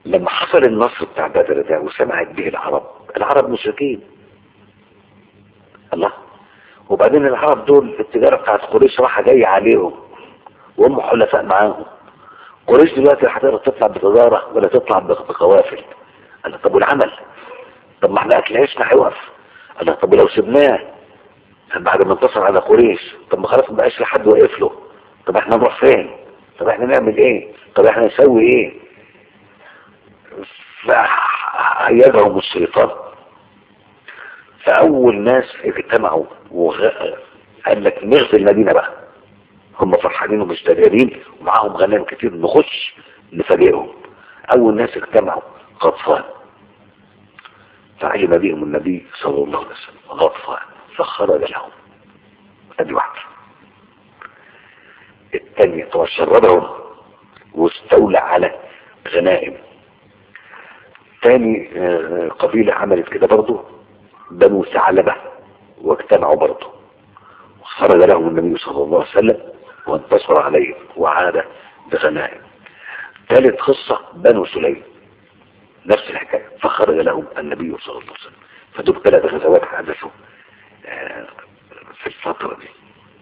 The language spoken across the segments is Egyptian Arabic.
لما حصل النصر بتاع بدر ده وسمعت به العرب العرب مشركين الله وبعدين العرب دول التجارة بتاعت قريش راحة جاية عليهم وهم حلفاء معاهم قريش دلوقتي هتقدر تطلع بتجارة ولا تطلع بقوافل قال طب والعمل طب ما احنا اكل عيشنا هيوقف قال طب ولو سبناه بعد ما انتصر على قريش طب ما خلاص ما بقاش في حد واقف له طب احنا نروح فين طب احنا نعمل ايه طب احنا نسوي ايه فأيدهم الشيطان فأول ناس اجتمعوا وقال لك نغزي المدينة بقى هم فرحانين ومش دارين ومعاهم غنم كتير نخش نفاجئهم أول ناس اجتمعوا غطفان فعلم بهم النبي صلى الله عليه وسلم غطفان فخرج لهم ادي واحدة الثانية وشربهم واستولى على غنائم تاني قبيلة عملت كده برضه بنو ثعلبة واجتمعوا برضه خرج لهم النبي صلى الله عليه وسلم وانتصر عليهم وعاد بغنائم ثالث قصة بنو سليم نفس الحكاية فخرج لهم النبي صلى الله عليه وسلم فدول ثلاث غزوات حدثوا في الفترة دي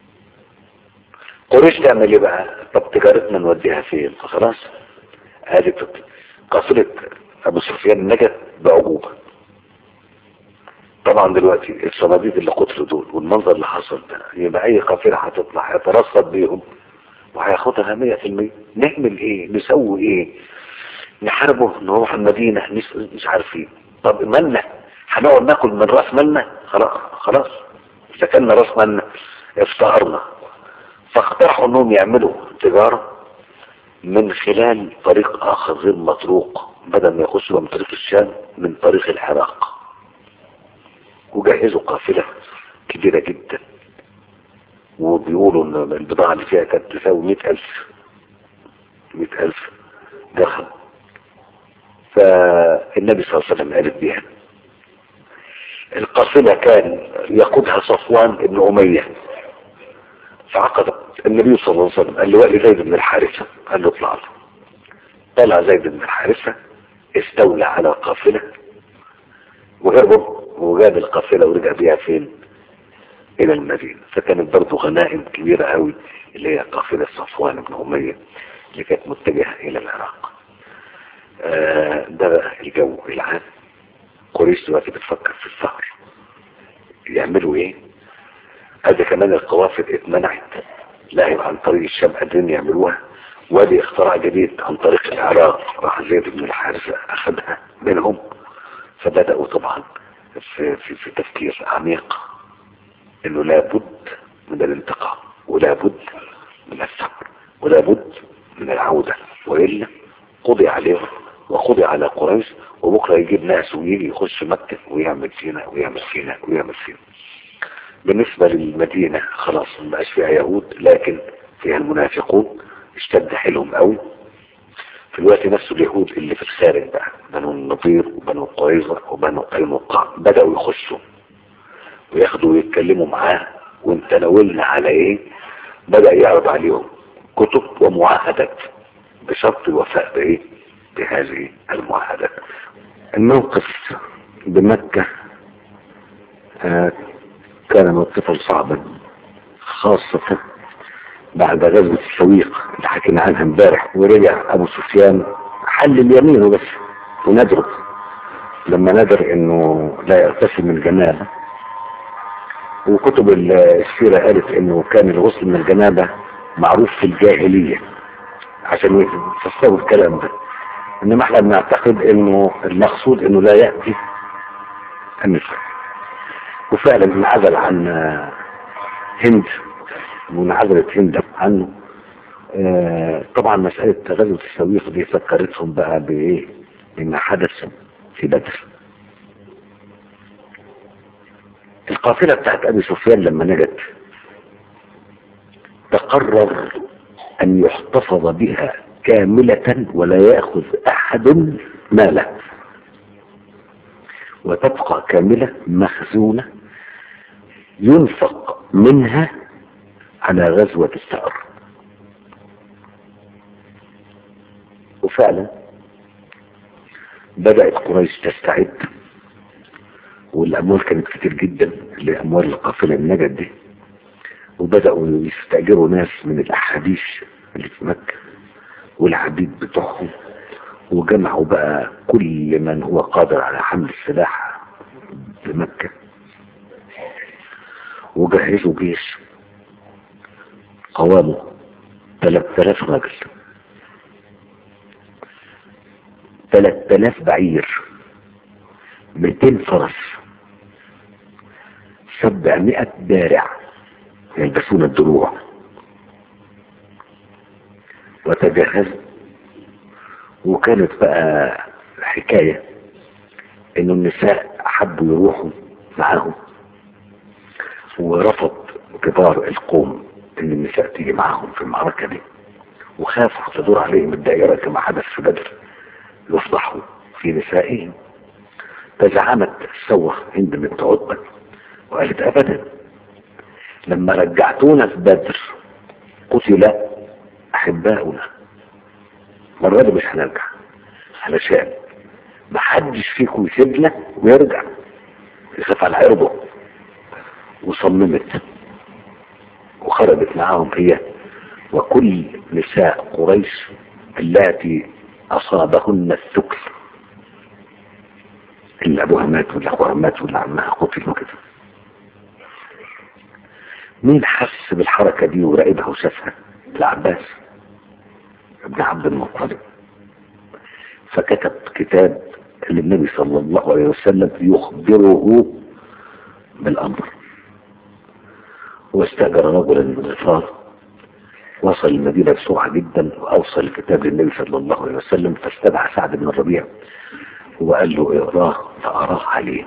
قريش تعمل ايه بقى طب تجارتنا نوديها فين فخلاص قالت قافلة ابو سفيان نجت بعجوبة طبعا دلوقتي الصناديد اللي قتلوا دول والمنظر اللي حصل ده يبقى اي قافلة هتطلع هيترصد بيهم وهياخدها مية في المية نعمل ايه نسوي ايه نحاربه نروح المدينة مش عارفين طب مالنا هنقعد ناكل من راس مالنا خلاص اذا كان راس مالنا افتقرنا فاقترحوا انهم يعملوا تجارة من خلال طريق اخر غير مطروق بدل ما يخشوا من طريق الشام من طريق العراق وجهزوا قافلة كبيرة جدا وبيقولوا ان البضاعة اللي فيها كانت تساوي مئة الف مئة الف دخل فالنبي صلى الله عليه وسلم عرف بها القافلة كان يقودها صفوان بن أمية فعقد النبي صلى الله عليه وسلم قال لوالي زيد بن الحارثة قال له اطلع له طلع زيد بن الحارثة استولى على قافلة وهرب وجاب القافلة ورجع بيها فين الى المدينة فكانت برضه غنائم كبيرة قوي اللي هي قافلة صفوان بن أمية اللي كانت متجهة الى العراق آه ده بقى الجو العام قريش دلوقتي بتفكر في الثغر يعملوا ايه هذا كمان القوافل اتمنعت لا يبقى عن طريق الشام قادرين يعملوها وادي اختراع جديد عن طريق العراق راح زيد بن الحارثة اخذها منهم فبدأوا طبعا في, في, في تفكير عميق انه لابد من الانتقام ولابد من الصبر ولابد من العودة وإلا قضي عليهم وقضي على قريش وبكرة يجيب ناس ويجي يخش مكة ويعمل فينا ويعمل فينا ويعمل فينا بالنسبة للمدينة خلاص ما بقاش فيها يهود لكن فيها المنافقون اشتد حيلهم قوي في الوقت نفسه اليهود اللي في الخارج بقى بنو النضير وبنو قريظة وبنو قينقاع بدأوا يخشوا وياخدوا ويتكلموا معاه وانت ناولنا على ايه بدأ يعرض عليهم كتب ومعاهدات بشرط الوفاء بايه بهذه المعاهدات الموقف بمكة آه كان موقفا صعبا خاصة بعد غزوة السويق اللي حكينا عنها امبارح ورجع ابو سفيان حل اليمين بس وندره لما ندر انه لا يغتسل من الجنابة وكتب السيرة قالت انه كان الغسل من الجنابة معروف في الجاهلية عشان يفسروا الكلام ده انما احنا بنعتقد انه المقصود انه لا يأتي النساء وفعلا انعزل عن هند وانعزلت هند عنه آه طبعا مسألة غزوة السويق دي فكرتهم بقى بايه بما حدث في بدر القافلة بتاعت ابي سفيان لما نجت تقرر ان يحتفظ بها كاملة ولا يأخذ احد ماله وتبقى كاملة مخزونة ينفق منها على غزوة الثأر وفعلا بدأت قريش تستعد والأموال كانت كتير جدا اللي أموال القافلة النجد دي وبدأوا يستأجروا ناس من الأحاديث اللي في مكة والعبيد بتوعهم وجمعوا بقى كل من هو قادر على حمل السلاح بمكة وجهزوا جيش قوامه 3000 راجل 3000 بعير 200 فرس 700 دارع يلبسون الدروع وتجهزوا وكانت بقى حكاية انه النساء حبوا يروحوا معاهم ورفض كبار القوم ان النساء تيجي معاهم في المعركة دي وخافوا تدور عليهم الدائرة كما حدث في بدر يفضحوا في نسائهم تزعمت سوة هند بنت عتبة وقالت ابدا لما رجعتونا في بدر قتل احباؤنا المرة دي مش هنرجع علشان محدش فيكم يسيبنا ويرجع يخاف على عرضه وصممت وخرجت معاهم هي وكل نساء قريش اللاتي أصابهن الثكل اللي أبوها مات واللي أخوها مات واللي عمها قتل وكده مين حس بالحركة دي وراقبها وشافها العباس ابن عبد المطلب فكتب كتاب للنبي صلى الله عليه وسلم يخبره بالأمر واستأجر رجلا من الغفار وصل المدينة بسرعة جدا وأوصل الكتاب للنبي صلى الله عليه وسلم فاستدعى سعد بن الربيع وقال له اقراه فأراه عليه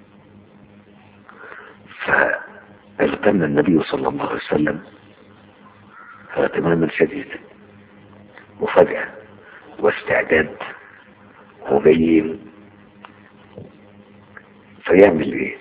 فاغتم النبي صلى الله عليه وسلم اغتماما شديدا مفاجأة واستعداد وجايين فيعمل ايه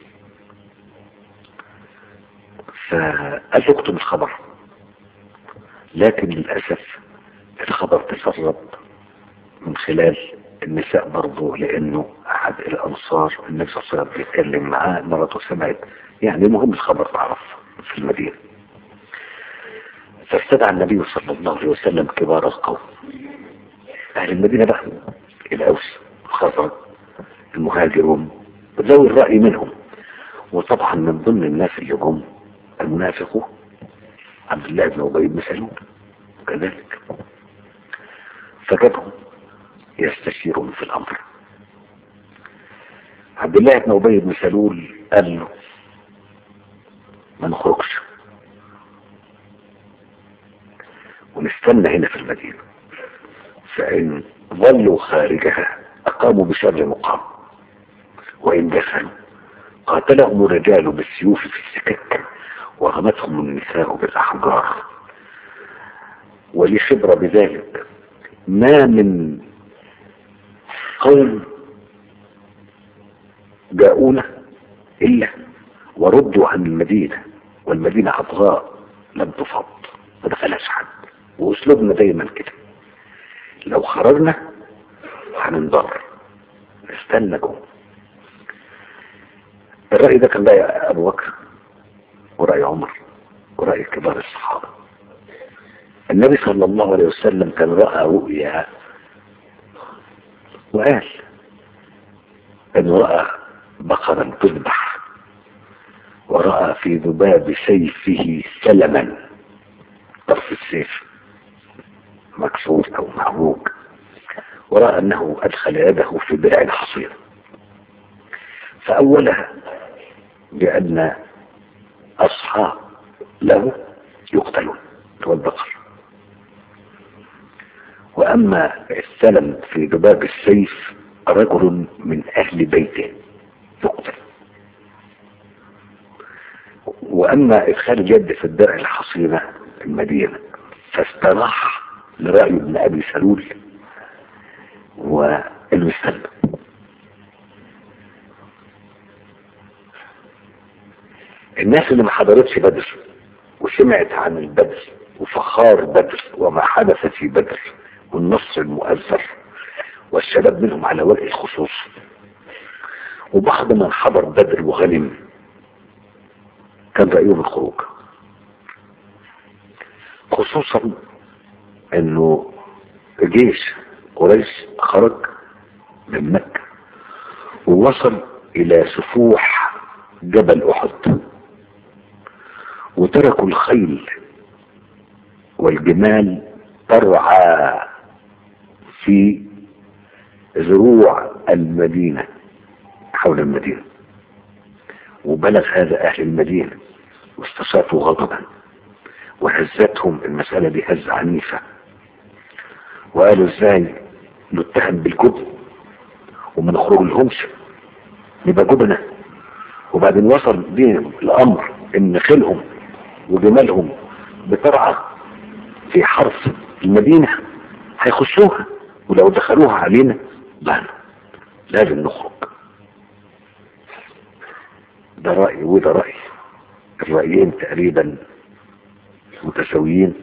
فقال له اكتب الخبر لكن للأسف الخبر تسرب من خلال النساء برضه لأنه أحد الأنصار النبي صلى الله عليه وسلم بيتكلم معاه مرته سمعت يعني المهم الخبر تعرف في المدينة فاستدعى النبي صلى الله عليه وسلم كبار القوم أهل المدينة بقى الأوس الخزرج المهاجرون ذوي الرأي منهم وطبعا من ضمن الناس اللي هم المنافق عبد الله بن أبي بن سلول كذلك فجابهم يستشيرون في الأمر عبد الله بن أبي بن سلول قال له ما نخرجش ونستنى هنا في المدينة فإن ظلوا خارجها أقاموا بشر مقام وإن دخلوا قاتلهم الرجال بالسيوف في السكك ورمتهم النساء بالأحجار ولي خبرة بذلك ما من قوم جاءونا إلا وردوا عن المدينة والمدينة عطراء لم تفض ما دخلهاش حد وأسلوبنا دايما كده لو خرجنا هننضر نستنى جوه الرأي ده كان رأي أبو بكر ورأي عمر ورأي كبار الصحابة النبي صلى الله عليه وسلم كان رأى رؤيا وقال انه رأى بقرا تذبح ورأى في ذباب سيفه سلما طرف السيف مكسور او معوج ورأى انه ادخل يده في درع حصير فاولها بان اصحاب له يقتلون هو البقر واما السلم في ذباب السيف رجل من اهل بيته يقتل واما ادخال اليد في الدرع الحصينة المدينة فاستراح لرأي ابن ابي سلول والمسلم الناس اللي ما حضرتش بدر وسمعت عن البدر وفخار بدر وما حدث في بدر والنصر المؤثر الشباب منهم على وجه الخصوص وبعض من حضر بدر وغنم كان رأيهم الخروج خصوصا انه جيش قريش خرج من مكة ووصل الى سفوح جبل احد وتركوا الخيل والجمال ترعى في زروع المدينة حول المدينة وبلغ هذا أهل المدينة واستشاطوا غضبا وهزتهم المسألة دي هزة عنيفة وقالوا ازاي نتهم بالكذب وما نخرج لهمش نبقى جبنة وبعدين وصل بيهم الأمر إن خيلهم وجمالهم بترعى في حرف المدينة هيخشوها ولو دخلوها علينا ضعنا لازم نخرج ده رأي وده رأي الرأيين تقريبا متساويين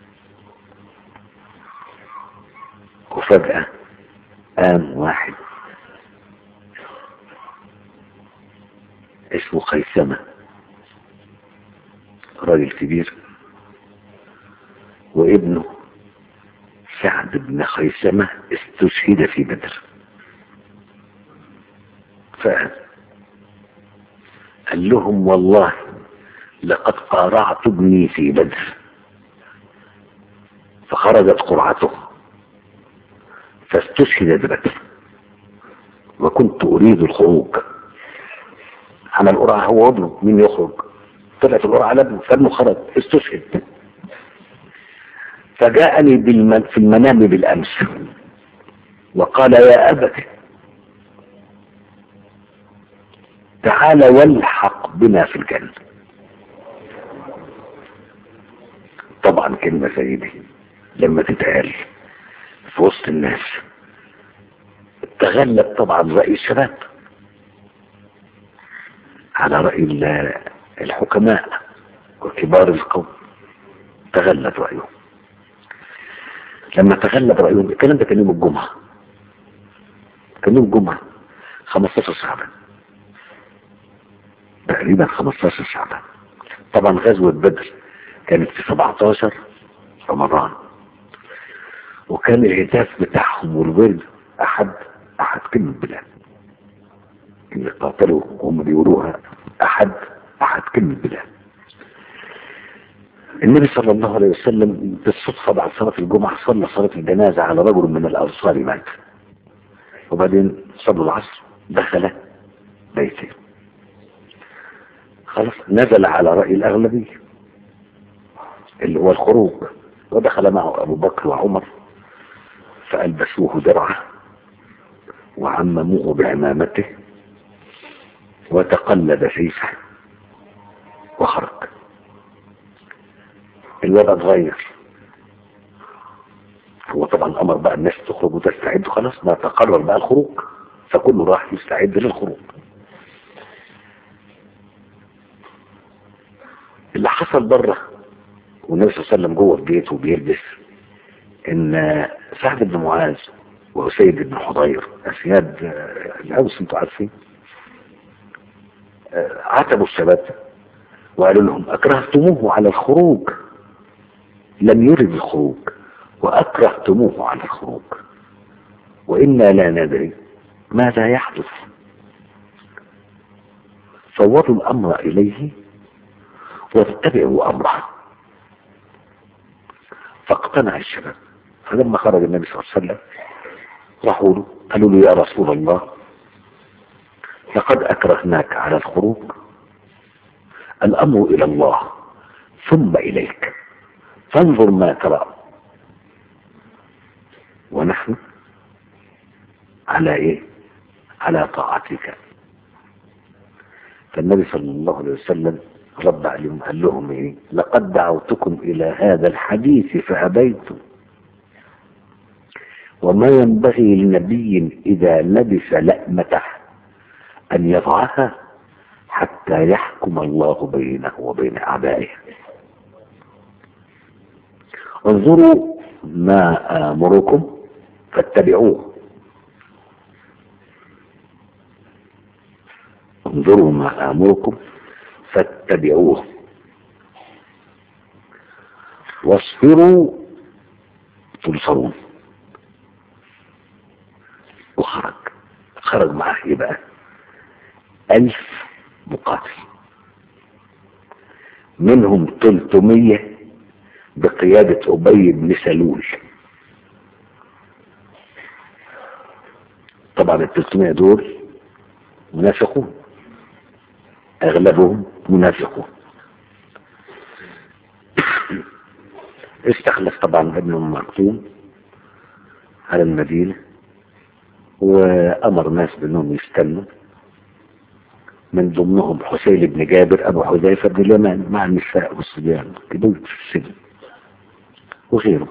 وفجأة قام واحد اسمه خيثمة راجل كبير وابنه سعد بن خيثمة استشهد في بدر فقال قال لهم والله لقد قارعت ابني في بدر فخرجت قرعته فاستشهد ببدر وكنت اريد الخروج عمل قرعه هو وابنه مين يخرج طلعت القرعه على ابنه فابنه خرج استشهد فجاءني بالمن في المنام بالامس وقال يا ابت تعال والحق بنا في الجنة طبعا كلمة زي دي لما تتقال في وسط الناس تغلب طبعا رأي الشباب على رأي الحكماء وكبار القوم تغلب رأيهم لما تغلب رأيهم الكلام ده كان يوم الجمعة كان يوم الجمعة 15 شعبان تقريبا 15 شعبان طبعا غزوة بدر كانت في 17 رمضان وكان الهتاف بتاعهم والورد احد احد كلمة بلاد اللي قاتلوا وهم بيقولوها احد احد كلمة بلاد النبي صلى الله عليه وسلم بالصدفة بعد صلاة الجمعة صلى صلاة الجنازة على رجل من الأنصار مات وبعدين صلوا العصر دخل بيته خلاص نزل على رأي الأغلبية اللي هو الخروج ودخل معه أبو بكر وعمر فألبسوه درعه وعمموه بعمامته وتقلد سيفه وخرج الوضع اتغير هو طبعا امر بقى الناس تخرج وتستعد خلاص ما تقرر بقى الخروج فكله راح يستعد للخروج اللي حصل بره والنبي صلى الله عليه وسلم جوه البيت وبيلبس ان سعد بن معاذ وأسيد بن حضير أسياد الأوس انتوا عارفين عاتبوا الشباب وقالوا لهم أكرهتموه على الخروج لم يرد الخروج وأكرهتموه على الخروج وإنا لا ندري ماذا يحدث فوضوا الأمر إليه واتبعوا أمره فاقتنع الشباب فلما خرج النبي صلى الله عليه وسلم راحوا له قالوا له يا رسول الله لقد أكرهناك على الخروج الأمر إلى الله ثم إليك فانظر ما ترى ونحن على إيه على طاعتك فالنبي صلى الله عليه وسلم رد عليهم قال لهم إيه لقد دعوتكم إلى هذا الحديث فأبيتم وما ينبغي لنبي إذا لبس لأمته أن يضعها حتى يحكم الله بينه وبين أعدائه انظروا ما آمركم فاتبعوه انظروا ما آمركم فاتبعوه واصبروا تنصرون وخرج خرج معاه ايه بقى ألف مقاتل منهم 300 بقيادة أبي بن سلول طبعا ال 300 دول منافقون أغلبهم منافقون استخلف طبعا ابن ام مكتوم على المدينة وأمر ناس بأنهم يستنوا من ضمنهم حسين بن جابر أبو حذيفة بن اليمان مع النساء والصبيان كبير في السجن وغيره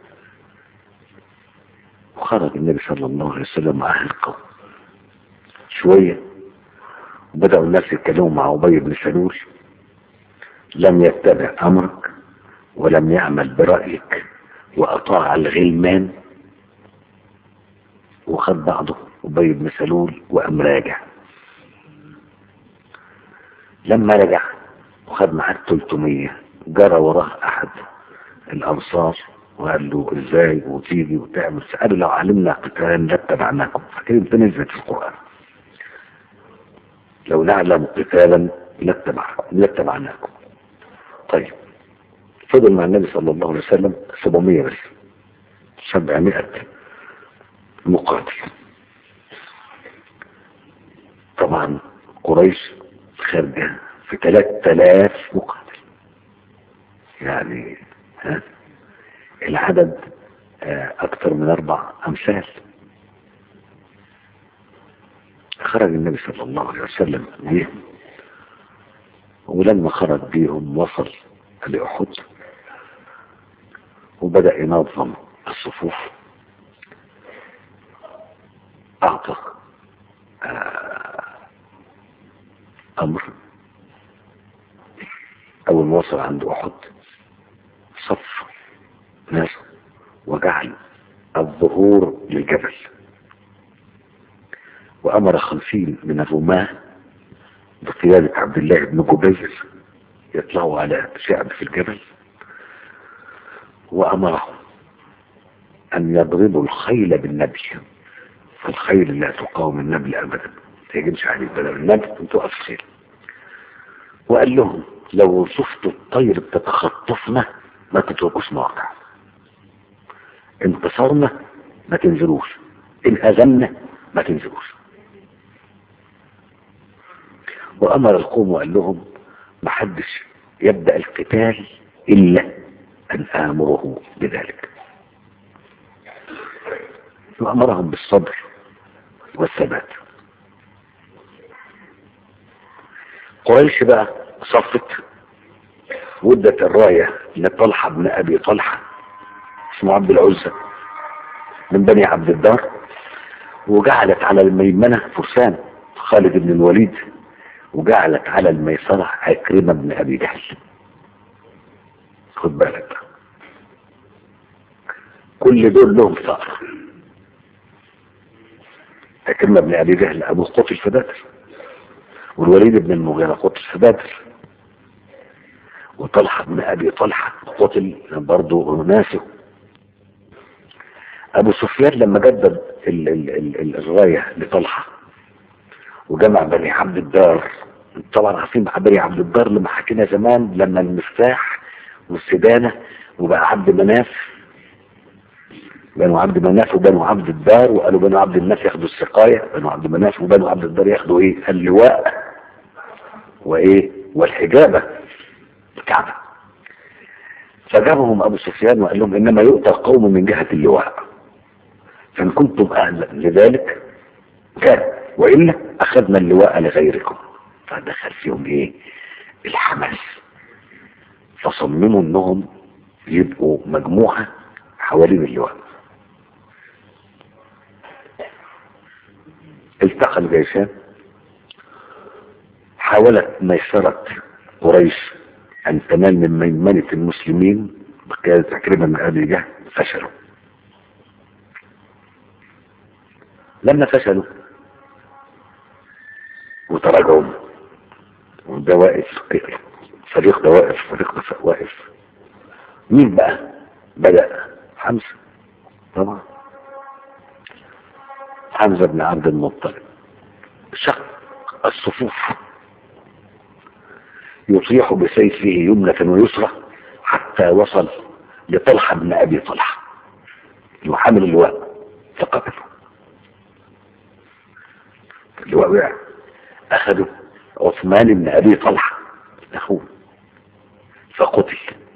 وخرج النبي صلى الله عليه وسلم مع أهل القوم شوية وبدأوا الناس يتكلموا مع أبي بن سلول لم يتبع أمرك ولم يعمل برأيك وأطاع الغلمان وخد بعضه أبي بن سلول وقام راجع لما رجع وخد معاه 300 جرى وراه أحد الأنصار وقال له ازاي وتيجي وتعمل قالوا لو علمنا قتال لاتبعناكم فاكرين ده نزلت في القرآن لو نعلم قتالا لاتبعناكم طيب فضل مع النبي صلى الله عليه وسلم 700 بس 700 مقاتل طبعا قريش خارجة في 3000 مقاتل يعني ها العدد اكثر من اربع امثال خرج النبي صلى الله عليه وسلم بيهم ولما خرج بيهم وصل لأحد وبدأ ينظم الصفوف أعطى أمر أول ما وصل عند أحد صف ناس وجعل الظهور للجبل وأمر خمسين من الرماة بقيادة عبد الله بن جبير يطلعوا على شعب في الجبل وأمرهم أن يضربوا الخيل بالنبل فالخيل لا تقاوم النبل أبدا تهجمش عليه بدل النبل انتوا الخيل وقال لهم لو شفتوا الطير بتتخطفنا ما تتركوش مواقع انتصرنا ما تنزلوش ان هزمنا ما تنزلوش وامر القوم وقال لهم ما حدش يبدأ القتال الا ان امره بذلك وامرهم بالصبر والثبات قريش بقى صفت ودت الراية لطلحة بن ابي طلحة اسمه عبد العزة من بني عبد الدار وجعلت على الميمنة فرسان خالد بن الوليد وجعلت على الميسرة عكرمة بن أبي جهل خد بالك كل دول لهم ثأر عكرمة بن أبي جهل أبو قتل في بدر والوليد بن المغيرة قتل في بدر وطلحة بن أبي طلحة قتل برضه ناسه ابو سفيان لما جدد ال ال ال الراية لطلحة وجمع بني عبد الدار طبعا عارفين بني عبد الدار لما حكينا زمان لما المفتاح والسدانة وبقى عبد مناف بنو عبد مناف وبنو عبد الدار وقالوا بنو عبد مناف ياخدوا السقاية بنو عبد مناف وبنو عبد الدار ياخدوا ايه اللواء وايه والحجابة الكعبة فجابهم ابو سفيان وقال لهم انما يؤتى القوم من جهة اللواء فإن كنتم أهلا لذلك كان وإلا أخذنا اللواء لغيركم فدخل فيهم إيه الحماس فصمموا أنهم يبقوا مجموعة حوالين اللواء التقى الجيشان حاولت ميسرة قريش أن تنال من ميمنة المسلمين بقيادة عكرمة من أبي جهل فشلوا لما فشلوا وتراجعوا ده واقف فريق ده واقف فريق ده واقف مين بقى بدأ حمزة طبعا حمزة بن عبد المطلب شق الصفوف يطيح بسيفه يمنة ويسرى حتى وصل لطلحة بن أبي طلحة يحمل اللواء فقتله اللواء وقع أخذوا عثمان بن أبي طلحة أخوه فقتل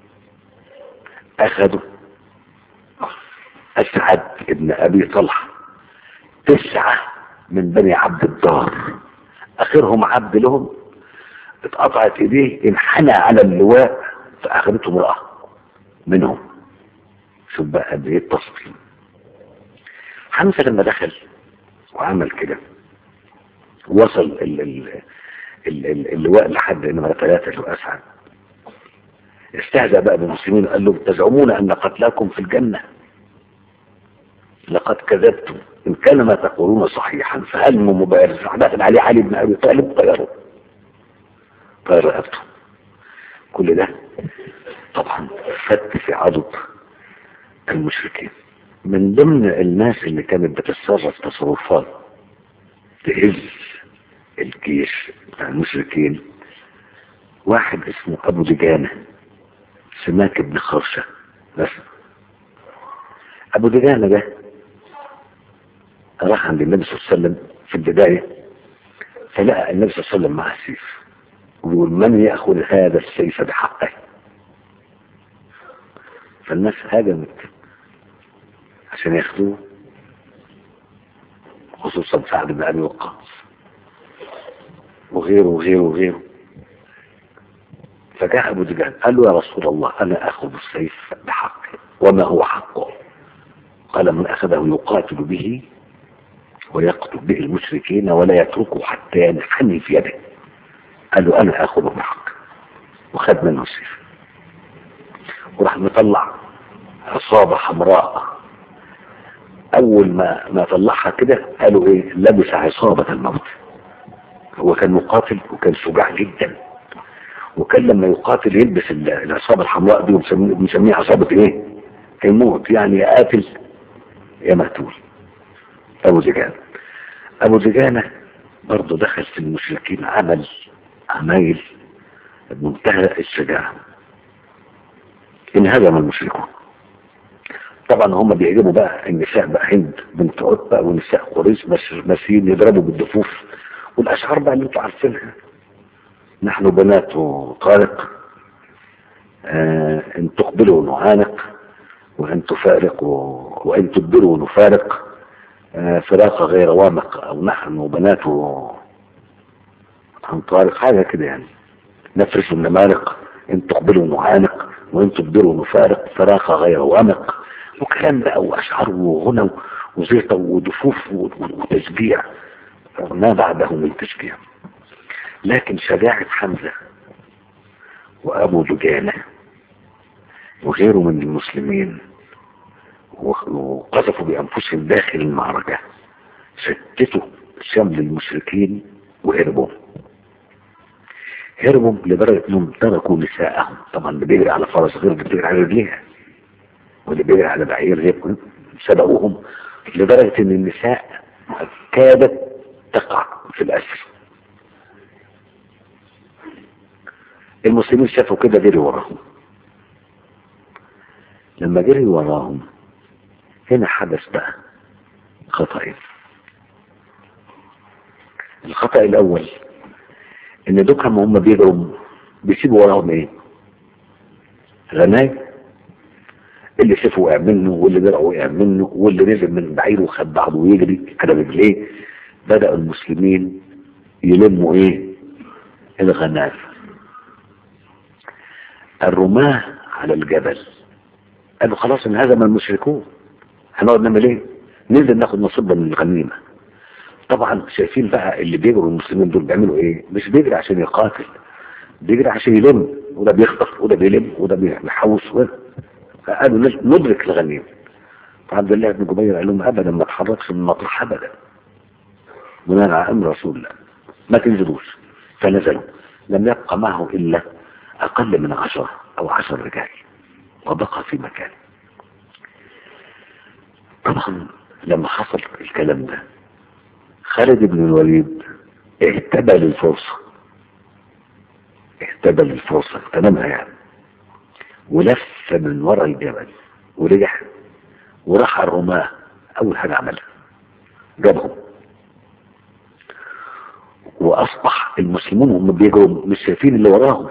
أخذوا أسعد بن أبي طلحة تسعة من بني عبد الدار آخرهم عبد لهم اتقطعت ايديه انحنى على اللواء فاخذته امرأة منهم شوف بقى قد ايه التصفيم حمزة لما دخل وعمل كده وصل ال ال ال ال اللواء لحد نمرة ثلاثة اللي هو أسعد استهزأ بقى بالمسلمين قال لهم تزعمون أن قتلاكم في الجنة لقد كذبتم إن كان ما تقولون صحيحا فهل من مبارز دخل عليه علي بن أبي طالب طيره طير رقبته كل ده طبعا فت في عضد المشركين من ضمن الناس اللي كانت بتتصرف تصرفات تهز الجيش بتاع المشركين واحد اسمه ابو دجانة سماك بن خرشة بس ابو دجانة ده راح عند النبي صلى الله عليه وسلم في البداية فلقى النبي صلى الله عليه وسلم معه سيف ويقول من يأخذ هذا السيف بحقه فالناس هاجمت عشان ياخدوه خصوصا سعد بن ابي وقاص وغيره وغيره وغيره فجاء ابو دجان قال له يا رسول الله انا اخذ السيف بحقه وما هو حقه قال من اخذه يقاتل به ويقتل به المشركين ولا يتركه حتى ينحني في يده قال له انا اخذه بحق وخد منه السيف وراح مطلع عصابة حمراء اول ما ما طلعها كده قالوا ايه لبس عصابة الموت هو كان مقاتل وكان شجاع جدا وكان لما يقاتل يلبس العصابة الحمراء دي ومسميها عصابة ايه الموت يعني يا قاتل يا مقتول ابو زجان ابو زجانة برضه دخل في المشركين عمل عمايل بمنتهى الشجاعة انهزم المشركون طبعا هم بيعجبوا بقى النساء بقى هند بنت عتبة ونساء قريش ماشيين يضربوا بالدفوف والاشعار بقى اللي انتوا عارفينها نحن بنات طارق آه ان تقبلوا نعانق وان تفارقوا وان تدبروا نفارق آه فراق غير وامق او نحن بنات عن طارق حاجة كده يعني نفرش النمارق ان تقبلوا نعانق وان تدبروا نفارق فراق غير وامق وكلام بقى واشعار وغنى وزيطة ودفوف وتشجيع ما بعده من تشجيع لكن شجاعة حمزة وابو دجانة وغيره من المسلمين وقذفوا بانفسهم داخل المعركة شتتوا شمل المشركين وهربوا هربوا لدرجة انهم تركوا نساءهم طبعا اللي بيجري على فرس غير اللي بيجري على رجليها واللي بيجري على بعير غير سبقوهم لدرجة ان النساء كادت تقع في الاسر المسلمين شافوا كده جري وراهم لما جري وراهم هنا حدث بقى خطأين الخطأ الاول ان دول هم بيجروا بيسيبوا وراهم ايه غنايم اللي شافه وقع منه واللي درعه وقع منه واللي نزل من بعيره وخد بعضه ويجري على رجليه بدأ المسلمين يلموا ايه الغنائم الرماة على الجبل قالوا خلاص انهزم المشركون هنقعد نعمل ايه ننزل ناخد نصيبنا من الغنيمة طبعا شايفين بقى اللي بيجروا المسلمين دول بيعملوا ايه مش بيجري عشان يقاتل بيجري عشان يلم وده بيخطف وده بيلم وده بيحوش وده فقالوا ندرك الغنيمة فعبد الله بن جبير قال لهم ابدا ما تحركش من مطرح ابدا بناء على امر رسول الله ما تنزلوش فنزلوا لم يبقى معه إلا أقل من عشر أو عشر رجال وبقى في مكانه طبعا لما حصل الكلام ده خالد بن الوليد اهتدى للفرصة اهتدى للفرصة اغتنمها يعني ولف من وراء الجبل ورجع وراح على الرماة أول حاجة عملها جابهم وأصبح المسلمون هم بيجروا مش شايفين اللي وراهم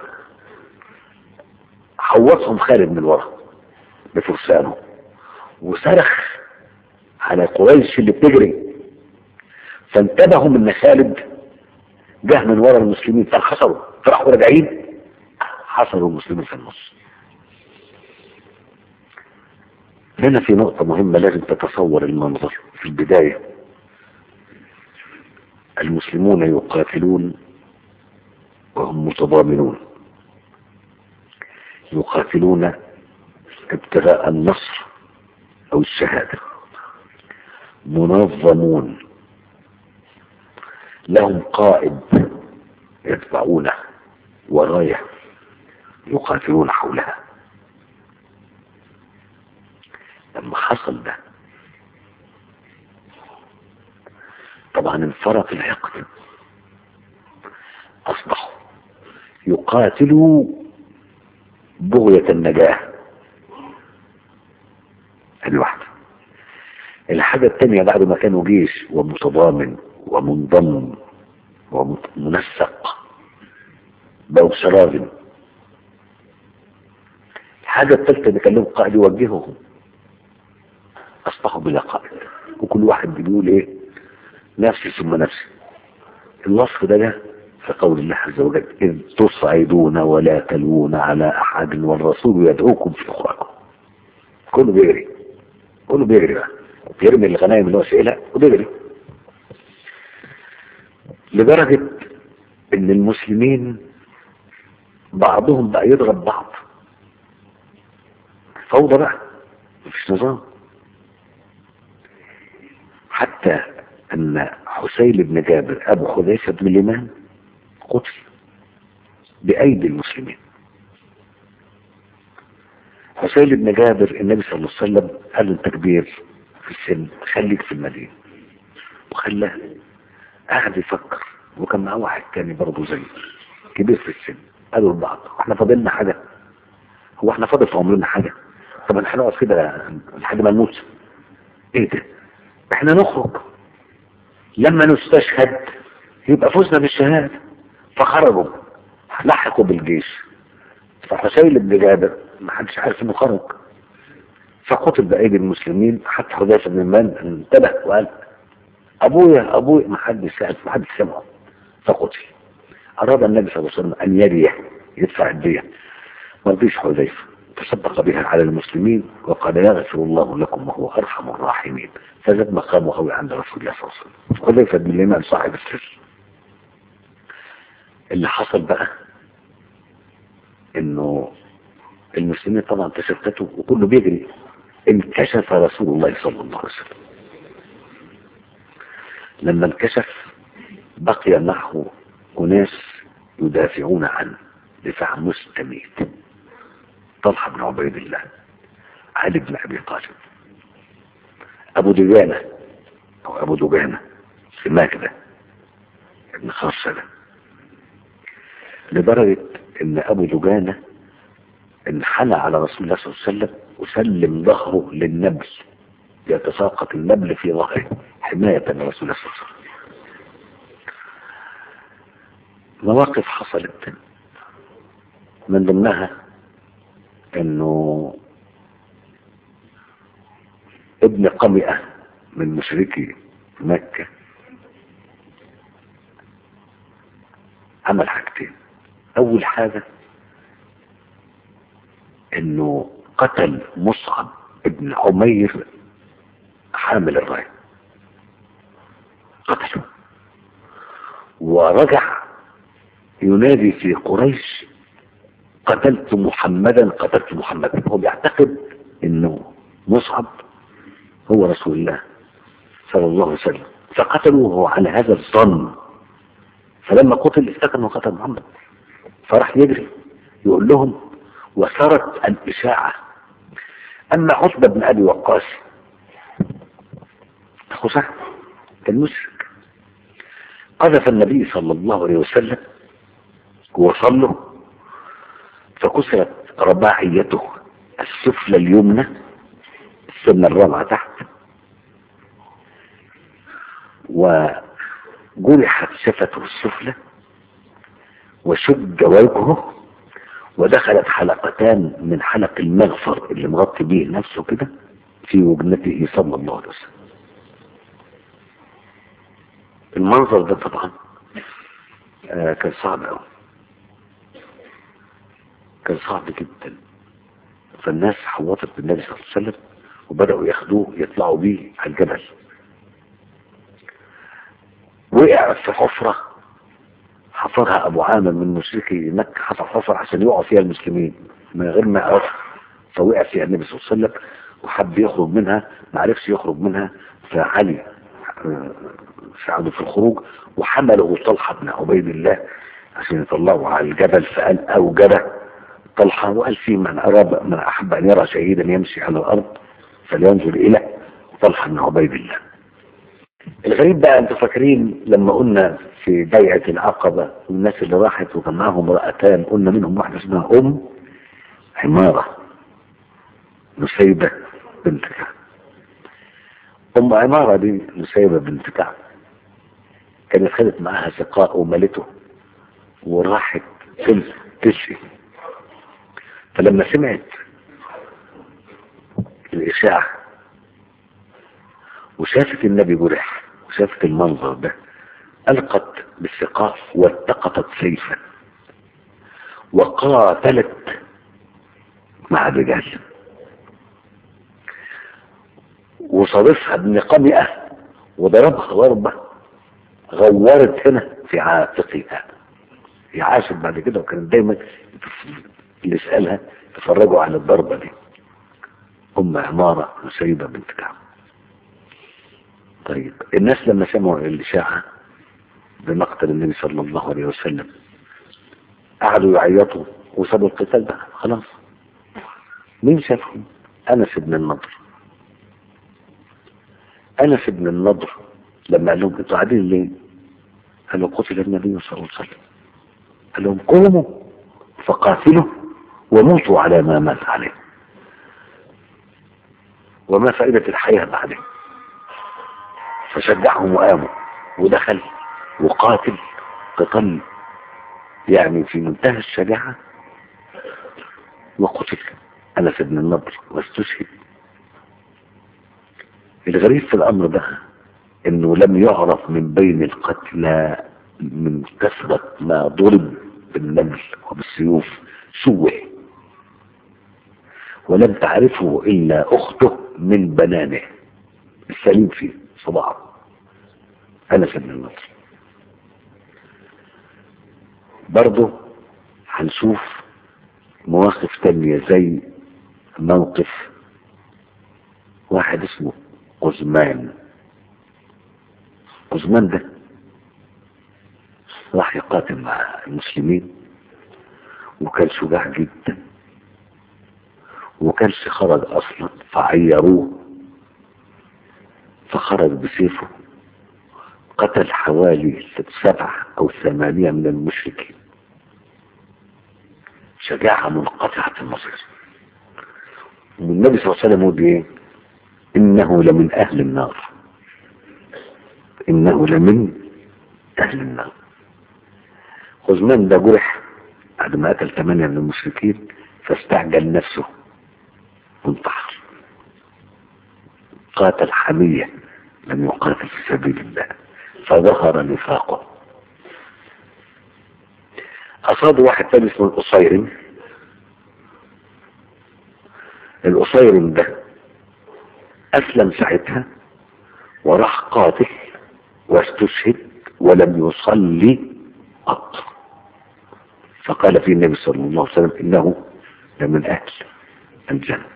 حوطهم خالد من ورا بفرسانه وصرخ على قريش اللي بتجري فانتبهوا من خالد جه من ورا المسلمين فانحصروا فراحوا راجعين حصروا المسلمين في النص هنا في نقطة مهمة لازم تتصور المنظر في البداية المسلمون يقاتلون وهم متضامنون يقاتلون ابتغاء النصر او الشهادة منظمون لهم قائد يتبعونه ورايه يقاتلون حولها لما حصل ده طبعا انفرط الحقد اصبحوا يقاتلوا بغية النجاة ادي واحدة الحاجة التانية بعد ما كانوا جيش ومتضامن ومنضم ومنسق بقوا سراذم الحاجة الثالثة اللي كان لهم قائد يوجههم أصبحوا بلا قائد وكل واحد بيقول إيه نفسي ثم نفسي الوصف ده ده في قول الله عز وجل إذ تصعدون ولا تلوون على أحد والرسول يدعوكم في أخراكم كله بيجري كله بيجري بقى بيرمي الغنائم اللي هو شايلها وبيجري لدرجة ان المسلمين بعضهم بقى يضرب بعض فوضى بقى مفيش نظام حتى ان حسين بن جابر ابو حذيفه بن اليمان قتل بايدي المسلمين حسين بن جابر النبي صلى الله عليه وسلم قال له انت كبير في السن خليك في المدينه وخلاه قعد يفكر وكان معاه واحد تاني برضه زيه كبير في السن قالوا لبعض احنا فاضلنا حاجه هو احنا فاضل في عمرنا حاجه طب احنا هنقعد كده لحد ما نموت ايه ده احنا نخرج لما نستشهد يبقى فزنا بالشهاده فخرجوا لحقوا بالجيش فحسين بن جابر ما حدش عارف انه خرج فقتل بايدي المسلمين حتى حذيفه بن اليمان انتبه وقال ابويا ابويا ما حدش سأل ما حدش سمعه فقتل اراد النبي صلى الله عليه وسلم ان يريه يدفع الدية ما رضيش حذيفه تصدق بها على المسلمين وقال يغفر الله لكم وهو ارحم الراحمين فزاد مقامه قوي عند رسول الله صلى الله عليه وسلم حذيفه بن اليمان صاحب السر اللي حصل بقى انه المسلمين طبعا تشتتوا وكله بيجري انكشف رسول الله صلى الله عليه وسلم لما انكشف بقي معه أناس يدافعون عنه دفاع مستميت طلحة بن عبيد الله علي بن أبي طالب أبو دجانة أو أبو دجانة في ماكدة ابن خاصة لدرجة إن أبو دجانة انحنى على رسول الله صلى الله عليه وسلم وسلم ظهره للنبل يتساقط النبل في ظهره حماية لرسول الله صلى الله عليه وسلم مواقف حصلت من ضمنها انه ابن قمئة من مشركي مكة عمل حاجتين اول حاجة انه قتل مصعب ابن عمير حامل الرايه قتله ورجع ينادي في قريش قتلت محمدا قتلت محمدا هو بيعتقد انه مصعب هو رسول الله صلى الله عليه وسلم فقتلوا وهو على هذا الظن فلما قتل افتكر انه قتل محمد فراح يجري يقول لهم وسرت الإشاعة أما عتبة بن أبي وقاص أخو سعد كان مشرك قذف النبي صلى الله عليه وسلم وصل له فكسرت رباعيته السفلى اليمنى السنة الرابعة تحت وجرحت شفته السفلى وشج وجهه ودخلت حلقتان من حلق المغفر اللي مغطي به نفسه كده في وجنته صلى الله عليه وسلم المنظر ده طبعا آه كان صعب قوي كان صعب جدا فالناس حوطت بالنبي صلى الله عليه وسلم وبدأوا ياخدوه يطلعوا بيه على الجبل وقع في حفرة حفرها أبو عامر من مشركي مكة حفر حفرة عشان يقعوا فيها المسلمين من غير ما يعرف فوقع فيها النبي صلى الله عليه وسلم وحب يخرج منها ما عرفش يخرج منها فعلي ساعده في الخروج وحمله طلحة بن عبيد الله عشان يطلعوا على الجبل فقال أوجد طلحة وقال في من أراد من أحب أن يرى شهيدا يمشي على الأرض فلينظر إلى طلحة بن عبيد الله الغريب بقى انتوا فاكرين لما قلنا في بيعة العقبة والناس اللي راحت وكان معاهم امرأتان قلنا منهم واحدة اسمها أم عمارة نسيبة بنت كعب أم عمارة دي نسيبة بنت كعب كانت خدت معاها سقاء وملته وراحت تشي فلما سمعت الإشاعة وشافت النبي جرح وشافت المنظر ده ألقت بالسقاف والتقطت سيفا وقاتلت مع الرجال وصادفها بنقمئة وضربها ضربة غورت هنا في عاتقها هي عاشت بعد كده وكانت دايما اللي يسألها تفرجوا على الضربة دي أم عمارة نسيبة بنت كعب طيب الناس لما سمعوا الإشاعة بمقتل النبي صلى الله عليه وسلم قعدوا يعيطوا وسابوا القتال بقى خلاص مين شافهم أنس بن النضر أنس بن النضر لما قال لهم انتوا قاعدين ليه؟ قالوا قتل النبي صلى الله عليه وسلم قال لهم قوموا فقاتلوا وموتوا على ما مات عليه وما فائدة الحياة بعده فشجعهم وقاموا ودخل وقاتل قتل يعني في منتهى الشجاعة وقتل أنس بن النضر واستشهد الغريب في الأمر ده إنه لم يعرف من بين القتلى من كثرة ما ضرب بالنبل وبالسيوف شوه ولم تعرفه إلا أخته من بنانه السليم فيه صباعه أنس بن النضر برضه هنشوف مواقف تانية زي موقف واحد اسمه قزمان قزمان ده راح يقاتل مع المسلمين وكان شجاع جدا وكانش خرج اصلا فعيروه فخرج بسيفه قتل حوالي سبعة او ثمانية من المشركين شجاعة منقطعة المصير والنبي صلى الله عليه وسلم يقول ايه انه لمن اهل النار انه لمن اهل النار خزمان ده جرح بعد ما قتل ثمانية من المشركين فاستعجل نفسه وانتحر قاتل حمية لم يقاتل في سبيل الله فظهر نفاقه أصاب واحد تاني اسمه القصيرم القصيرم ده أسلم ساعتها وراح قاتل واستشهد ولم يصلي قط فقال فيه النبي صلى الله عليه وسلم إنه لمن أهل الجنة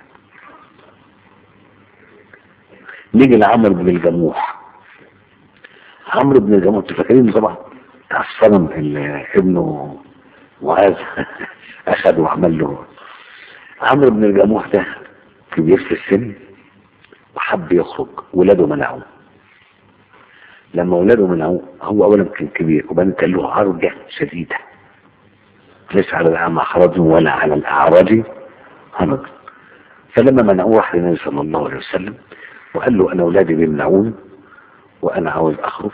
نيجي لعمرو بن الجموح عمرو بن الجموح انتوا فاكرين طبعا بتاع الصنم اللي ابنه معاذ اخذ وعمل له عمرو بن الجموح ده كبير في السن وحب يخرج ولاده منعوه لما ولاده منعوه هو اولا كان كبير وبعدين كان له عرجة شديدة ليس على الأعمى حرج ولا على الأعرج حرج فلما منعوه راح للنبي صلى الله عليه وسلم وقال له أنا أولادي بيمنعوني وأنا عاوز أخرج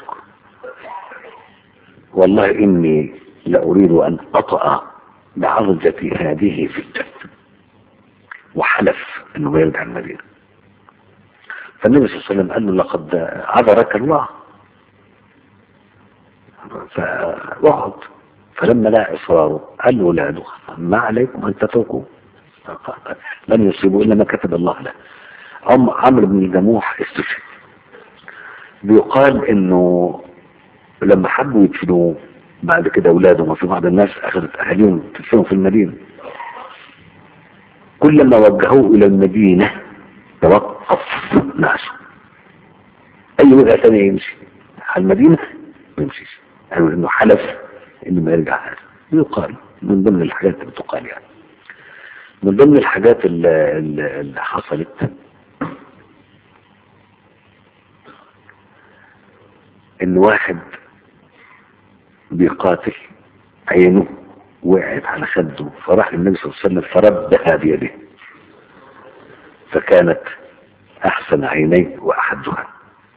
والله إني لأريد أن أطأ بعرجتي هذه في الجنة وحلف أنه يرجع المدينة فالنبي صلى الله عليه وسلم قال له لقد عذرك الله فوعد فلما لا إصراره قال له لا ما عليكم أن تتركوا لن يصيبوا إلا ما كتب الله له عم عمرو بن الجموح استشهد بيقال انه لما حبوا يدفنوه بعد كده اولاده ما في بعض الناس اخذت اهاليهم تدفنوا في المدينه كلما وجهوه الى المدينه توقف ناسه اي وجهه ثانيه يمشي على المدينه ما يمشيش قالوا انه حلف انه ما يرجع هذا يقال من ضمن الحاجات اللي بتقال يعني من ضمن الحاجات اللي, اللي حصلت ان واحد بيقاتل عينه وقعت على خده فراح للنبي صلى الله عليه وسلم فردها بيده فكانت احسن عينيه واحدها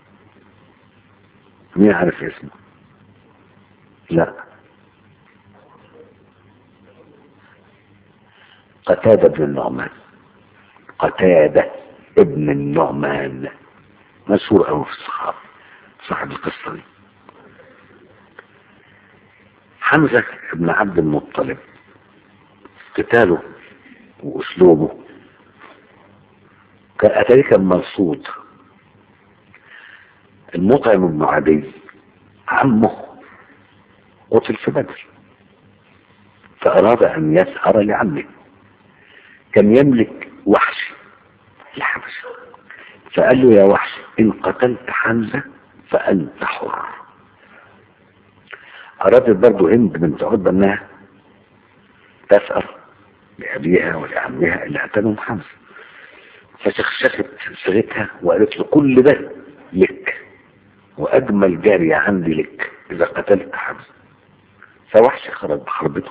مين عارف اسمه لا قتادة بن النعمان قتادة ابن النعمان مشهور قوي في الصحابة صاحب القصة دي حمزة بن عبد المطلب قتاله واسلوبه كان اتاري كان مرصود المطعم بن عدي عمه قتل في بدر فأراد أن يسهر لعمه كان يملك وحش الحبش فقال له يا وحش إن قتلت حمزة فأنت حر أرادت برضه هند بنت عتبة أنها تسأر لأبيها ولعمها اللي قتلهم حمزة فشخشخت صيغتها وقالت له كل ده لك وأجمل جارية عندي لك إذا قتلت حمزة فوحش خرج بحربته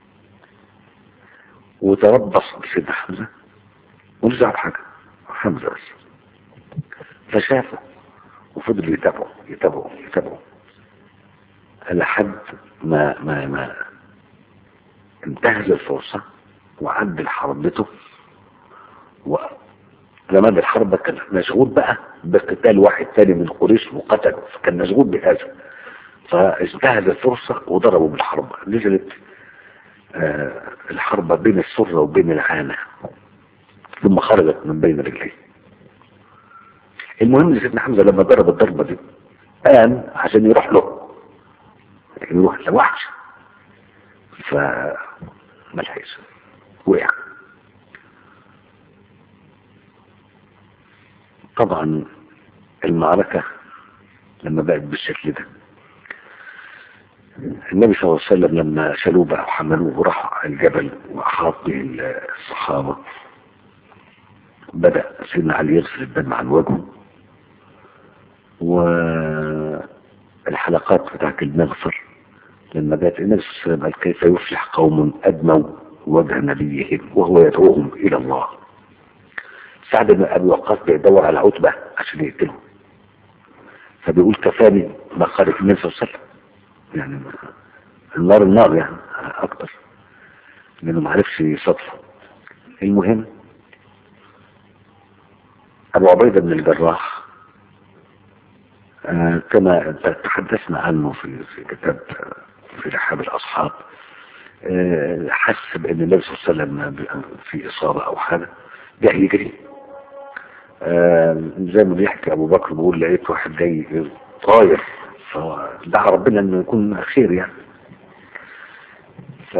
وتربص بسيدنا حمزة ونزع بحاجة حمزة بس فشافه وفضل يتابعه يتابعه يتابعه لحد ما ما ما انتهز الفرصة وعدل حربته ولما الحرب كان مشغول بقى بقتال واحد تاني من قريش وقتله فكان مشغول بهذا فاجتهد الفرصة وضربوا بالحرب نزلت آه الحرب بين السرة وبين العانة ثم خرجت من بين رجليه المهم سيدنا حمزة لما ضرب الضربة دي قام عشان يروح له يروح لوحش فما لحقش وقع طبعا المعركة لما بقت بالشكل ده النبي صلى الله عليه وسلم لما شالوه بقى وحملوه وراحوا على الجبل وأحاط به الصحابة بدأ سيدنا علي يغسل الدم عن وجهه والحلقات بتاعت المغفر لما جاءت النبي صلى الله عليه وسلم قال كيف يفلح قوم أدموا وجه نبيهم وهو يدعوهم إلى الله سعد بن أبي وقاص بيدور على عتبة عشان يقتله فبيقول كفاني ما خالف النبي صلى الله عليه وسلم يعني النار النار يعني اكتر لانه ما عرفش يصدفه المهم ابو عبيدة بن الجراح آه كما تحدثنا عنه في, في كتاب في رحاب الاصحاب آه حس بان النبي صلى الله عليه وسلم في اصابة او حاجة جه يجري آه زي ما بيحكي ابو بكر بيقول لقيت واحد جاي طاير فدعا ربنا انه يكون خير يعني ف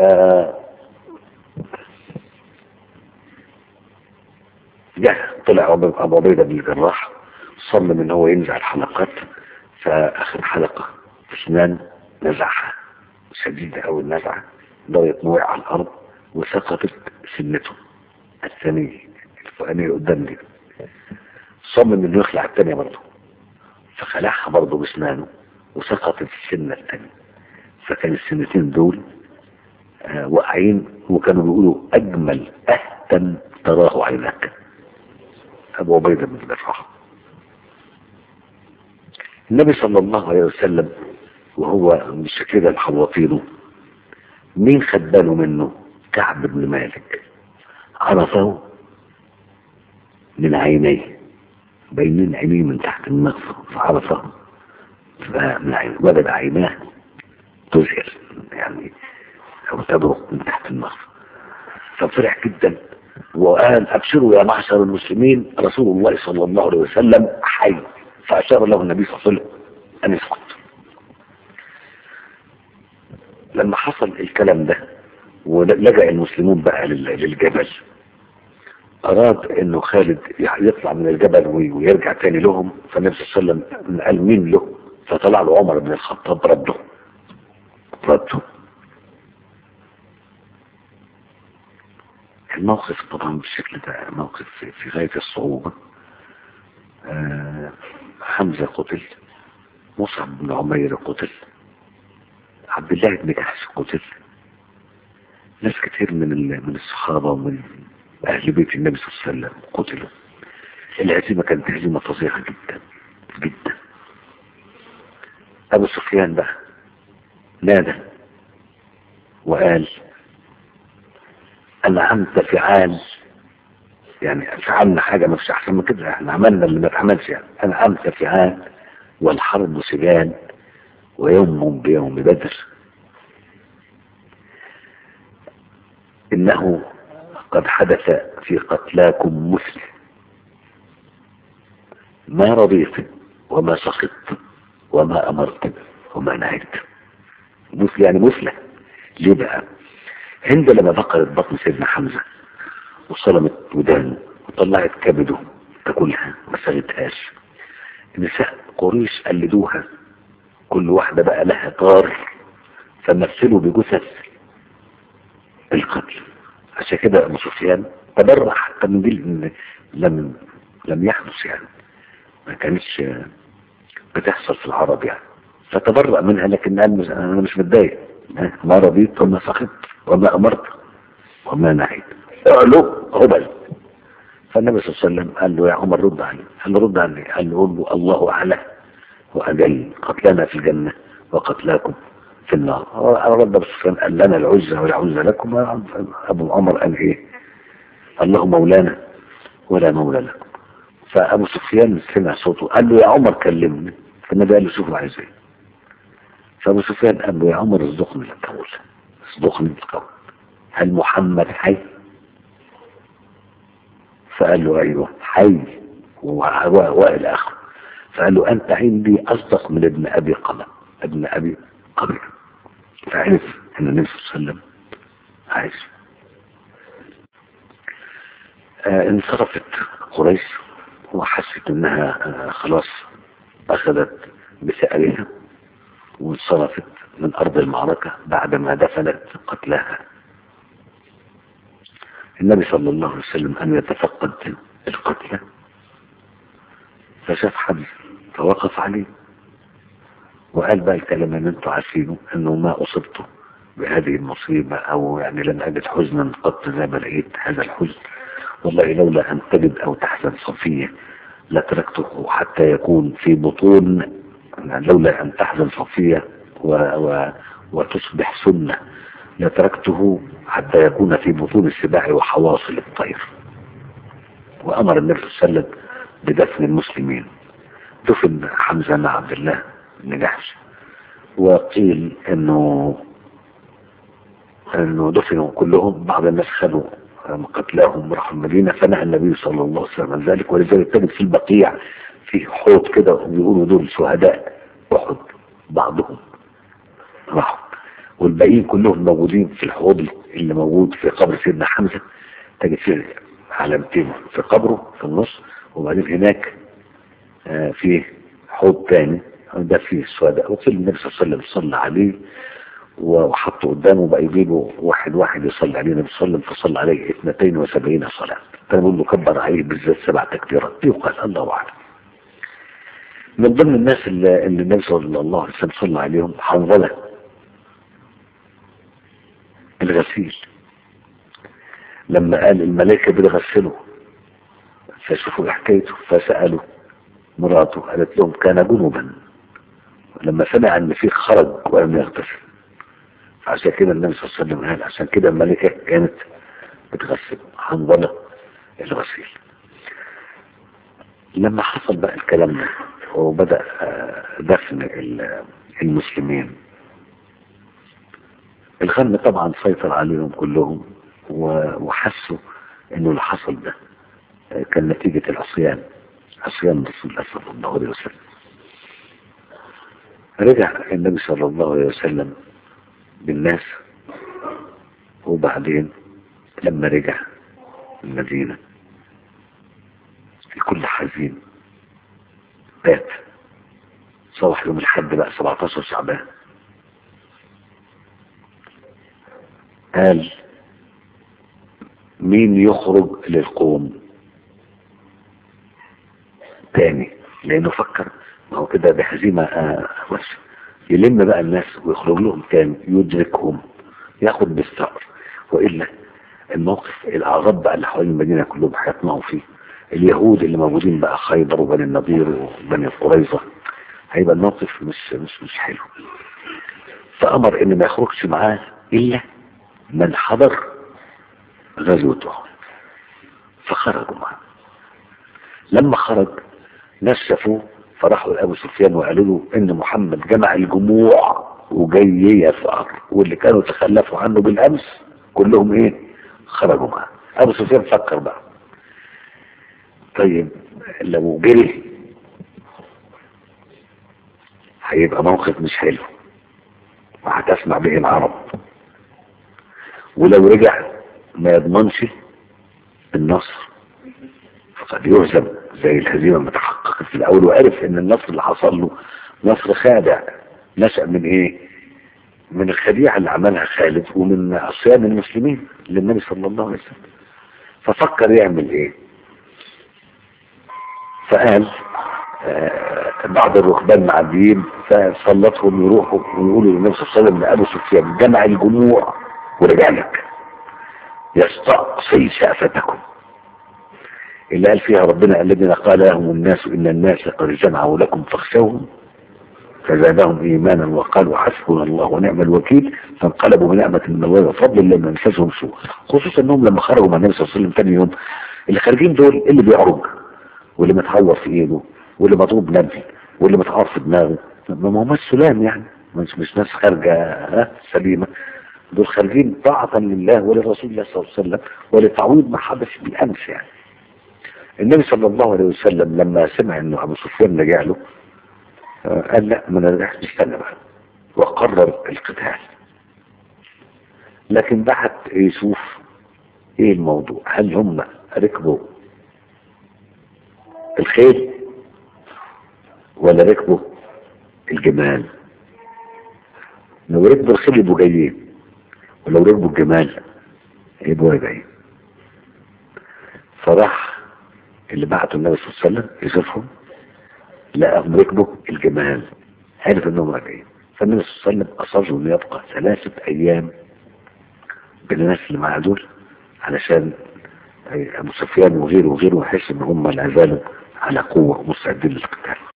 جه طلع ابو عبيده بن الجراح صمم ان هو ينزع الحلقات فاخذ حلقه اسنان نزعها شديده او النزعه درجة وقع على الأرض وسقطت سنته الثانية الفوقانية قدام دي صمم انه يخلع الثانية برضه فخلعها برضه باسنانه وسقطت السنة الثانية فكان السنتين دول آه واقعين وكانوا بيقولوا اجمل اهتم تراه عيناك ابو عبيده بن الجراح النبي صلى الله عليه وسلم وهو مش كده محوطينه مين خد باله منه كعب بن مالك عرفه من عينيه باينين عينيه من تحت المغفر فعرفه فمن عين وجد عيناه تزهر يعني او تبرق من تحت المغفر ففرح جدا وقال ابشروا يا معشر المسلمين رسول الله صلى الله عليه وسلم حي فاشار له النبي صلى الله عليه وسلم ان يسكت لما حصل الكلام ده ولجأ المسلمون بقى للجبل أراد إنه خالد يطلع من الجبل ويرجع تاني لهم فالنبي صلى الله عليه وسلم قال مين له فطلع له عمر بن الخطاب رده رده الموقف طبعا بالشكل ده موقف في, في غاية الصعوبة آه حمزة قتل مصعب بن عمير قتل عبد الله بن جحش قتل ناس كتير من من الصحابة ومن أهل بيت النبي صلى الله عليه وسلم قتلوا الهزيمة كانت هزيمة فظيعة جدا جدا أبو سفيان بقى نادى وقال أنعمت فعال يعني فعلنا حاجة ما فيش أحسن من كده احنا عملنا اللي ما اتعملش يعني أنعمت فعال والحرب سجان ويوم بيوم بدر إنه قد حدث في قتلاكم مثل ما رضيت وما سخطت وما أمرت وما نهيت مثل يعني مثلة ليه بقى هند لما بقرت بطن سيدنا حمزة وصلمت ودانه وطلعت كبده تاكلها ما سغتهاش نساء قريش قلدوها كل واحدة بقى لها طار فمثلوا بجثث القتل عشان كده ابو سفيان تبرع حتى من دي لان لم لم يحدث يعني ما كانتش بتحصل في العرب يعني فتبرأ منها لكن قال انا مش متضايق ما رضيت وما سخطت وما امرت وما نهيت اعلو هبل فالنبي صلى الله عليه وسلم قال له يا عمر رد عني قال له رد عني قال له قول له الله اعلى واجل قتلنا في الجنه وقتلاكم في النار رد ابو سفيان قال لنا العزة ولا عزة لكم ابو عمر قال ايه الله مولانا ولا مولى لكم فابو سفيان سمع صوته قال له يا عمر كلمني فالنبي قال له شوف عايز ايه فابو سفيان قال له يا عمر اصدقني القول اصدقني القول هل محمد حي فقال له ايوه حي والى اخره فقال له انت عندي اصدق من ابن ابي قلم ابن ابي قبل فعرف ان النبي صلى الله عليه وسلم عايش آه انصرفت قريش وحست انها آه خلاص اخذت بسألها وانصرفت من ارض المعركة بعدما دفنت قتلاها النبي صلى الله عليه وسلم ان يتفقد القتلى فشاف حد فوقف عليه وقال بقى الكلام اللي انتوا عارفينه انه ما اصبت بهذه المصيبة او يعني لم اجد حزنا قط زي ما لقيت هذا الحزن والله لولا ان تجد او تحزن صفية لتركته حتى يكون في بطون يعني لولا ان تحزن صفية و و وتصبح سنة لتركته حتى يكون في بطون السباع وحواصل الطير وامر النبي صلى الله عليه وسلم بدفن المسلمين دفن حمزة مع عبد الله بن جحش وقيل انه انه دفنوا كلهم بعض الناس خدوا قتلاهم راحوا المدينة فنهى النبي صلى الله عليه وسلم عن ذلك ولذلك تجد في البقيع في حوض كده بيقولوا دول شهداء احد بعضهم راحوا والباقيين كلهم موجودين في الحوض اللي موجود في قبر سيدنا حمزة تجد فيه علامتين في قبره في النص وبعدين هناك آه في حوض تاني ده فيه الشهداء وقيل النبي صلى الله عليه وسلم صلى عليه وحطه قدامه بقى يجيبه واحد واحد يصلي عليه النبي صلى الله عليه وسلم فصلى عليه 72 صلاة كان بيقول له كبر عليه بالذات سبع تكبيرات يقال الله أعلم من ضمن الناس اللي, اللي النبي صلى الله عليه وسلم صلى عليهم حنظلة الغسيل لما قال الملائكة بتغسله فشوفوا حكايته فسألوا مراته قالت لهم كان جنوبا لما سمع ان في خرج ولم يغتسل عشان كده النبي صلى الله عليه وسلم قال عشان كده الملكة كانت بتغسل حنظلة الغسيل لما حصل بقى الكلام ده وبدأ دفن المسلمين الغم طبعا سيطر عليهم كلهم وحسوا انه اللي حصل ده كان نتيجة العصيان عصيان رسول الله صلى الله عليه وسلم رجع النبي صلى الله عليه وسلم بالناس وبعدين لما رجع المدينة الكل حزين بات صباح يوم الحد بقى 17 شعبان قال مين يخرج للقوم تاني لانه فكر ما هو كده بهزيمة آه بس يلم بقى الناس ويخرج لهم تاني يدركهم ياخد بالثأر وإلا الموقف الأعراب بقى اللي حوالين المدينة كلهم هيطمعوا فيه اليهود اللي موجودين بقى خيبر وبني النضير وبني قريظة هيبقى الموقف مش مش مش حلو فأمر إن ما يخرجش معاه إلا من حضر غزوته فخرجوا معاه لما خرج ناس شافوه فراحوا لأبو سفيان وقالوا له إن محمد جمع الجموع وجاي يفقر واللي كانوا تخلفوا عنه بالأمس كلهم إيه خرجوا معاه أبو سفيان فكر بقى طيب لو جري هيبقى موقف مش حلو وهتسمع به العرب ولو رجع ما يضمنش النصر فقد يهزم زي الهزيمة ما تحققت في الأول وعرف إن النصر اللي حصل له نصر خادع نشأ من إيه؟ من الخديعة اللي عملها خالد ومن عصيان المسلمين للنبي صلى الله عليه وسلم ففكر يعمل إيه؟ فقال آه بعض الركبان معديين فسلطهم يروحوا ويقولوا للنبي صلى الله عليه وسلم لأبو سفيان جمع الجموع ورجع لك يستقصي شأفتكم اللي قال فيها ربنا الذين قال لهم الناس إن الناس قد جمعوا لكم فاخشوهم فزادهم إيمانا وقالوا حسبنا الله ونعم الوكيل فانقلبوا بنعمة من الله وفضل لم ينفذهم سوء خصوصا انهم لما خرجوا مع النبي صلى الله عليه وسلم ثاني يوم اللي خارجين دول اللي بيعرج واللي متعور في ايده واللي مضروب نبي واللي متعور في دماغه ما هماش سلام يعني مش مش ناس خارجه سليمه دول خارجين طاعة لله ولرسول الله صلى الله عليه وسلم ولتعويض ما حدث بالامس يعني النبي صلى الله عليه وسلم لما سمع انه ابو سفيان رجع له قال لا ما نرجعش نستنى بقى وقرر القتال لكن بعد يشوف ايه الموضوع هل هم ركبوا الخيل ولا ركبوا الجمال لو ركبوا الخيل يبقوا جايين ولو ركبوا الجمال يبقوا راجعين فراح اللي بعته النبي صلى الله عليه وسلم يشوفهم لقاهم ركبوا الجمال عرف انهم راجعين فالنبي صلى الله عليه وسلم اصر انه يبقى ثلاثة ايام بالناس اللي معاه دول علشان ابو سفيان وغيره وغيره يحس ان هم لا زالوا على قوة ومستعدين للقتال